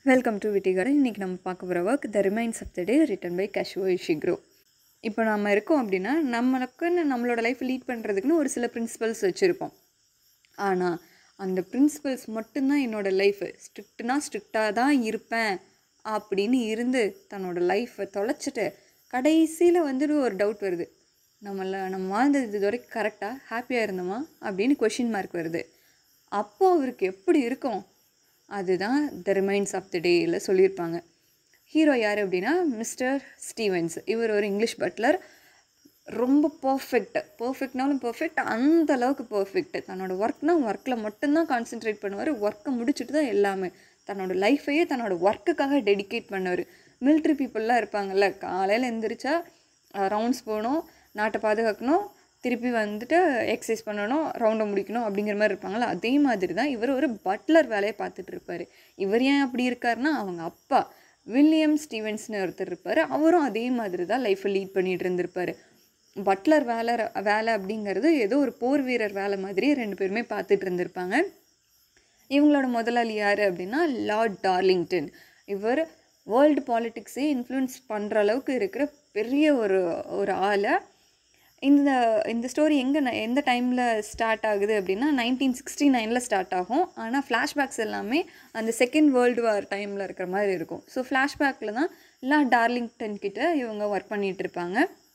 welcome to விட்டிகரை இன்றைக்கி நம்ம பார்க்க போகிற work the remains of the day written by Kazuo Ishiguro இப்போ நம்ம இருக்கோம் அப்படின்னா நம்மளுக்குன்னு நம்மளோட லைஃப் லீட் பண்ணுறதுக்குன்னு ஒரு சில பிரின்சிபல்ஸ் வச்சுருப்போம் ஆனால் அந்த பிரின்சிபல்ஸ் மட்டும்தான் என்னோடய லைஃபு ஸ்ட்ரிக்ட்னா ஸ்ட்ரிக்டாக தான் இருப்பேன் அப்படின்னு இருந்து தன்னோட லைஃப்பை தொலைச்சிட்டு கடைசியில் வந்துட்டு ஒரு டவுட் வருது நம்மள நம்ம வாழ்ந்தது இது வரைக்கும் கரெக்டாக ஹாப்பியாக இருந்தோமா அப்படின்னு கொஷின் மார்க் வருது அப்போ அவருக்கு எப்படி இருக்கும் அதுதான் த ரிமைன்ஸ் ஆஃப் த டேயில் சொல்லியிருப்பாங்க ஹீரோ யார் அப்படின்னா மிஸ்டர் ஸ்டீவன்ஸ் இவர் ஒரு இங்கிலீஷ் பட்லர் ரொம்ப பர்ஃபெக்ட் பர்ஃபெக்ட்னாலும் பர்ஃபெக்ட் அந்த அளவுக்கு பர்ஃபெக்ட் தன்னோட ஒர்க்னா ஒர்க்கில் மட்டும்தான் கான்சென்ட்ரேட் பண்ணுவார் ஒர்க்கை முடிச்சுட்டு தான் எல்லாமே தன்னோட லைஃபையே தன்னோட ஒர்க்குக்காக டெடிகேட் பண்ணவர் மிலிட்ரி பீப்புளெலாம் இருப்பாங்கல்ல காலையில் எழுந்திரிச்சா ரவுண்ட்ஸ் போகணும் நாட்டை பாதுகாக்கணும் திருப்பி வந்துட்டு எக்ஸசைஸ் பண்ணணும் ரவுண்டை முடிக்கணும் அப்படிங்கிற மாதிரி இருப்பாங்கள்ல அதே மாதிரி தான் இவர் ஒரு பட்லர் வேலையை பார்த்துட்டு இருப்பார் இவர் ஏன் அப்படி இருக்காருன்னா அவங்க அப்பா வில்லியம் ஸ்டீவன்ஸ்னு ஒருத்தர் இருப்பார் அவரும் அதே மாதிரி தான் லைஃப்பை லீட் பண்ணிகிட்டு இருந்திருப்பார் பட்லர் வேலை வேலை அப்படிங்கிறது ஏதோ ஒரு போர் வீரர் வேலை மாதிரி ரெண்டு பேருமே பார்த்துட்டு இருந்திருப்பாங்க இவங்களோட முதலாளி யார் அப்படின்னா லார்ட் டார்லிங்டன் இவர் வேர்ல்டு பாலிட்டிக்ஸே இன்ஃப்ளூயன்ஸ் பண்ணுற அளவுக்கு இருக்கிற பெரிய ஒரு ஒரு ஆளை இந்த இந்த ஸ்டோரி எங்கே எந்த டைமில் ஸ்டார்ட் ஆகுது அப்படின்னா நைன்டீன் சிக்ஸ்டி நைனில் ஸ்டார்ட் ஆகும் ஆனால் ஃப்ளாஷ்பேக்ஸ் எல்லாமே அந்த செகண்ட் வேர்ல்டு வார் டைமில் இருக்கிற மாதிரி இருக்கும் ஸோ ஃப்ளாஷ்பேக்கில் தான் லார்ட் டார்லிங்டன் கிட்ட இவங்க ஒர்க் பண்ணிகிட்டு இருப்பாங்க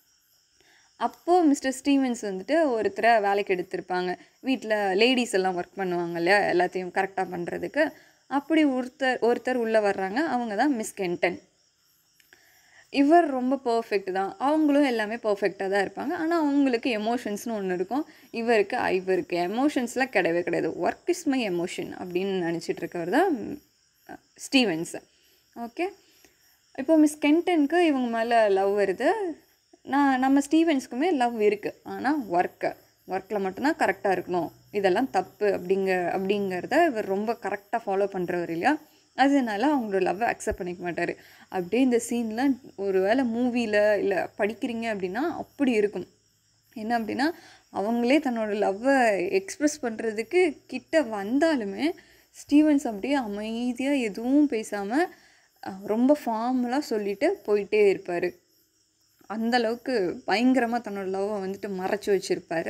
அப்போது மிஸ்டர் ஸ்டீவன்ஸ் வந்துட்டு ஒருத்தரை வேலைக்கு எடுத்திருப்பாங்க வீட்டில் லேடிஸ் எல்லாம் ஒர்க் பண்ணுவாங்க இல்லையா எல்லாத்தையும் கரெக்டாக பண்ணுறதுக்கு அப்படி ஒருத்தர் ஒருத்தர் உள்ளே வர்றாங்க அவங்க தான் மிஸ் கென்டன் இவர் ரொம்ப பர்ஃபெக்ட் தான் அவங்களும் எல்லாமே பர்ஃபெக்டாக தான் இருப்பாங்க ஆனால் அவங்களுக்கு எமோஷன்ஸ்னு ஒன்று இருக்கும் இவருக்கு இவருக்கு எமோஷன்ஸ்லாம் கிடையவே கிடையாது ஒர்க் இஸ் மை எமோஷன் அப்படின்னு நினச்சிட்டு இருக்கவர் தான் ஸ்டீவன்ஸ் ஓகே இப்போ மிஸ் கென்டனுக்கு இவங்க மேலே லவ் வருது நான் நம்ம ஸ்டீவன்ஸ்க்குமே லவ் இருக்குது ஆனால் ஒர்க்கு ஒர்க்கில் மட்டும்தான் கரெக்டாக இருக்கணும் இதெல்லாம் தப்பு அப்படிங்க அப்படிங்கிறத இவர் ரொம்ப கரெக்டாக ஃபாலோ பண்ணுறவர் இல்லையா அதனால அவங்களோட லவ்வை அக்செப்ட் பண்ணிக்க மாட்டார் அப்படியே இந்த சீன்லாம் ஒரு வேளை மூவியில் இல்லை படிக்கிறீங்க அப்படின்னா அப்படி இருக்கும் என்ன அப்படின்னா அவங்களே தன்னோட லவ்வை எக்ஸ்ப்ரெஸ் பண்ணுறதுக்கு கிட்ட வந்தாலுமே ஸ்டீவன்ஸ் அப்படியே அமைதியாக எதுவும் பேசாமல் ரொம்ப ஃபார்மலாக சொல்லிட்டு போயிட்டே இருப்பார் அந்தளவுக்கு பயங்கரமாக தன்னோட லவ்வை வந்துட்டு மறைச்சி வச்சுருப்பார்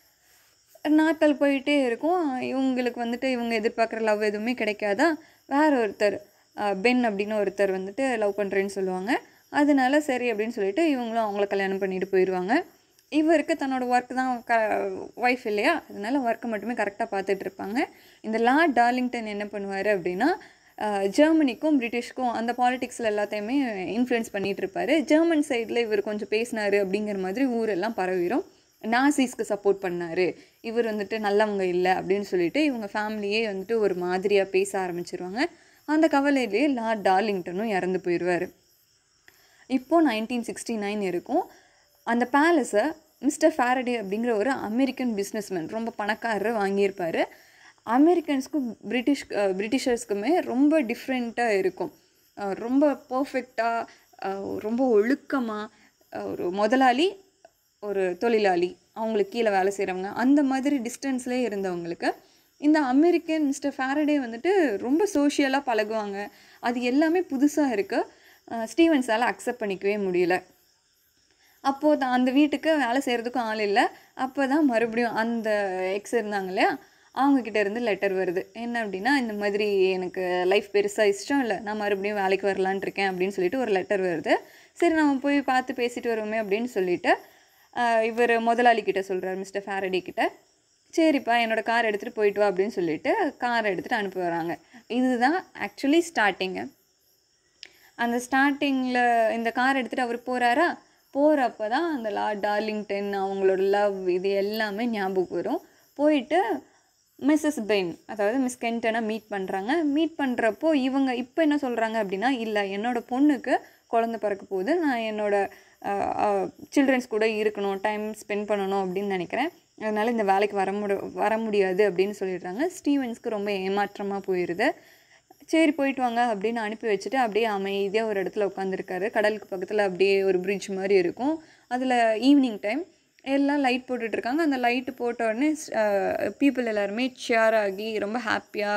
நாட்கள் போயிட்டே இருக்கும் இவங்களுக்கு வந்துட்டு இவங்க எதிர்பார்க்குற லவ் எதுவுமே கிடைக்காதா வேற ஒருத்தர் பென் அப்படின்னு ஒருத்தர் வந்துட்டு லவ் பண்ணுறேன்னு சொல்லுவாங்க அதனால சரி அப்படின்னு சொல்லிட்டு இவங்களும் அவங்கள கல்யாணம் பண்ணிட்டு போயிடுவாங்க இவருக்கு தன்னோட ஒர்க் தான் க ஒய்ஃப் இல்லையா அதனால ஒர்க்கை மட்டுமே கரெக்டாக பார்த்துட்டு இருப்பாங்க இந்த லார்ட் டார்லிங்டன் என்ன பண்ணுவார் அப்படின்னா ஜெர்மனிக்கும் பிரிட்டிஷ்க்கும் அந்த பாலிடிக்ஸில் எல்லாத்தையுமே இன்ஃப்ளூயன்ஸ் பண்ணிகிட்டு இருப்பார் ஜெர்மன் சைடில் இவர் கொஞ்சம் பேசினார் அப்படிங்கிற மாதிரி ஊரெல்லாம் பரவிடும் நாசிஸ்க்கு சப்போர்ட் பண்ணார் இவர் வந்துட்டு நல்லவங்க இல்லை அப்படின்னு சொல்லிட்டு இவங்க ஃபேமிலியே வந்துட்டு ஒரு மாதிரியாக பேச ஆரம்பிச்சிருவாங்க அந்த கவலையிலேயே லார்ட் டார்லிங்டனும் இறந்து போயிடுவார் இப்போது நைன்டீன் சிக்ஸ்டி நைன் இருக்கும் அந்த பேலஸை மிஸ்டர் ஃபேரடே அப்படிங்கிற ஒரு அமெரிக்கன் பிஸ்னஸ்மேன் ரொம்ப பணக்காரர் வாங்கியிருப்பார் அமெரிக்கன்ஸ்க்கும் பிரிட்டிஷ் பிரிட்டிஷர்ஸ்க்குமே ரொம்ப டிஃப்ரெண்ட்டாக இருக்கும் ரொம்ப பர்ஃபெக்டாக ரொம்ப ஒழுக்கமாக ஒரு முதலாளி ஒரு தொழிலாளி அவங்களுக்கு கீழே வேலை செய்கிறவங்க அந்த மாதிரி டிஸ்டன்ஸ்லேயே இருந்தவங்களுக்கு இந்த அமெரிக்கன் மிஸ்டர் ஃபேரடே வந்துட்டு ரொம்ப சோஷியலாக பழகுவாங்க அது எல்லாமே புதுசாக இருக்குது ஸ்டீவன்ஸால் அக்செப்ட் பண்ணிக்கவே முடியல அப்போது அந்த வீட்டுக்கு வேலை செய்கிறதுக்கும் ஆள் இல்லை அப்போ தான் மறுபடியும் அந்த எக்ஸ் இருந்தாங்க இல்லையா அவங்கக்கிட்ட இருந்து லெட்டர் வருது என்ன அப்படின்னா இந்த மாதிரி எனக்கு லைஃப் பெருசாக இஷ்டம் இல்லை நான் மறுபடியும் வேலைக்கு வரலான் இருக்கேன் அப்படின்னு சொல்லிட்டு ஒரு லெட்டர் வருது சரி நம்ம போய் பார்த்து பேசிட்டு வருவோமே அப்படின்னு சொல்லிட்டு இவர் முதலாளி கிட்ட சொல்கிறார் மிஸ்டர் ஃபேரடி கிட்ட சரிப்பா என்னோடய கார் எடுத்துகிட்டு போயிட்டு வா அப்படின்னு சொல்லிட்டு காரை எடுத்துகிட்டு அனுப்பி வராங்க இதுதான் ஆக்சுவலி ஸ்டார்டிங்கு அந்த ஸ்டார்டிங்கில் இந்த கார் எடுத்துகிட்டு அவர் போகிறாரா போகிறப்ப தான் அந்த லா டார்லிங்டன் அவங்களோட லவ் இது எல்லாமே ஞாபகம் வரும் போயிட்டு மிஸ்ஸஸ் பெயின் அதாவது மிஸ் கென்டனை மீட் பண்ணுறாங்க மீட் பண்ணுறப்போ இவங்க இப்போ என்ன சொல்கிறாங்க அப்படின்னா இல்லை என்னோடய பொண்ணுக்கு குழந்த பிறக்க போகுது நான் என்னோடய சில்ட்ரன்ஸ் கூட இருக்கணும் டைம் ஸ்பெண்ட் பண்ணணும் அப்படின்னு நினைக்கிறேன் அதனால் இந்த வேலைக்கு வர முடி வர முடியாது அப்படின்னு சொல்லிடுறாங்க ஸ்டீவன்ஸ்க்கு ரொம்ப ஏமாற்றமாக போயிடுது சரி போயிட்டு வாங்க அப்படின்னு அனுப்பி வச்சுட்டு அப்படியே அமைதியாக ஒரு இடத்துல உட்காந்துருக்காரு கடலுக்கு பக்கத்தில் அப்படியே ஒரு பிரிட்ஜ் மாதிரி இருக்கும் அதில் ஈவினிங் டைம் எல்லாம் லைட் போட்டுட்ருக்காங்க அந்த லைட்டு போட்ட உடனே பீப்புள் எல்லாருமே சேர் ஆகி ரொம்ப ஹாப்பியாக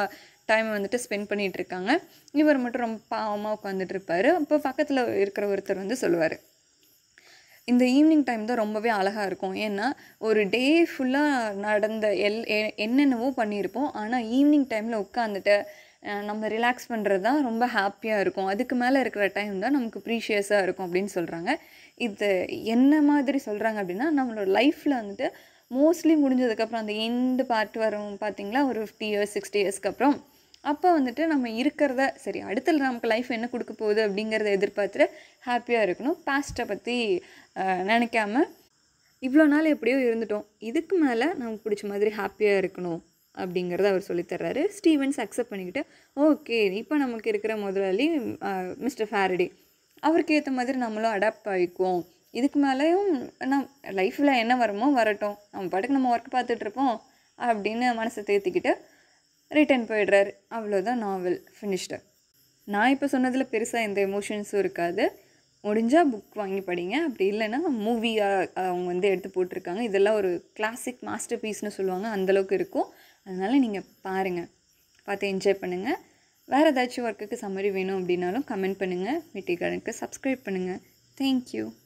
டைம் வந்துட்டு ஸ்பெண்ட் பண்ணிகிட்டு இருக்காங்க இவர் மட்டும் ரொம்ப பாவமாக உட்காந்துட்டு இருப்பார் அப்போ பக்கத்தில் இருக்கிற ஒருத்தர் வந்து சொல்லுவார் இந்த ஈவினிங் டைம் தான் ரொம்பவே அழகாக இருக்கும் ஏன்னா ஒரு டே ஃபுல்லாக நடந்த எல் எ- என்னென்னவோ பண்ணியிருப்போம் ஆனால் ஈவினிங் டைமில் உட்காந்துட்டு அஹ், நம்ம ரிலாக்ஸ் பண்ணுறது தான் ரொம்ப ஹாப்பியாக இருக்கும் அதுக்கு மேலே இருக்கிற டைம் தான் நமக்கு ப்ரீஷியஸாக இருக்கும் அப்படின்னு சொல்கிறாங்க இது என்ன மாதிரி சொல்கிறாங்க அப்படின்னா நம்மளோட லைஃப்பில் வந்துட்டு மோஸ்ட்லி முடிஞ்சதுக்கப்புறம் அந்த எண்டு பார்ட் வரும் பார்த்தீங்களா ஒரு ஃபிஃப்டி இயர்ஸ் சிக்ஸ்டி இயர்ஸ்க்கு அப்புறம் அப்போ வந்துட்டு நம்ம இருக்கிறத சரி அடுத்த நமக்கு லைஃப் என்ன கொடுக்க போகுது அப்படிங்கிறத எதிர்பார்த்துட்டு ஹாப்பியாக இருக்கணும் பாஸ்ட்டை பற்றி நினைக்காம இவ்வளோ நாள் எப்படியோ இருந்துட்டோம் இதுக்கு மேலே நமக்கு பிடிச்ச மாதிரி ஹாப்பியாக இருக்கணும் அப்படிங்கிறத அவர் சொல்லித்தர்றாரு ஸ்டீவன்ஸ் அக்செப்ட் பண்ணிக்கிட்டு ஓகே இப்போ நமக்கு இருக்கிற முதலாளி மிஸ்டர் ஃபேரடி அவருக்கு ஏற்ற மாதிரி நம்மளும் அடாப்ட் ஆகிக்குவோம் இதுக்கு மேலேயும் நம் லைஃப்பில் என்ன வருமோ வரட்டும் நம்ம பாட்டுக்கு நம்ம ஒர்க் பார்த்துட்ருப்போம் அப்படின்னு மனசை தேர்த்திக்கிட்டு ரிட்டர்ன் போயிடுறாரு அவ்வளோதான் நாவல் ஃபினிஷ்டு நான் இப்போ சொன்னதில் பெருசாக எந்த எமோஷன்ஸும் இருக்காது முடிஞ்சால் புக் வாங்கி படிங்க அப்படி இல்லைன்னா மூவியாக அவங்க வந்து எடுத்து போட்டிருக்காங்க இதெல்லாம் ஒரு கிளாசிக் மாஸ்டர் பீஸ்னு சொல்லுவாங்க அந்தளவுக்கு இருக்கும் அதனால் நீங்கள் பாருங்கள் பார்த்து என்ஜாய் பண்ணுங்கள் வேறு ஏதாச்சும் ஒர்க்குக்கு சம்மரி வேணும் அப்படின்னாலும் கமெண்ட் பண்ணுங்கள் மீட்டிகாரனுக்கு சப்ஸ்கிரைப் பண்ணுங்கள் தேங்க்யூ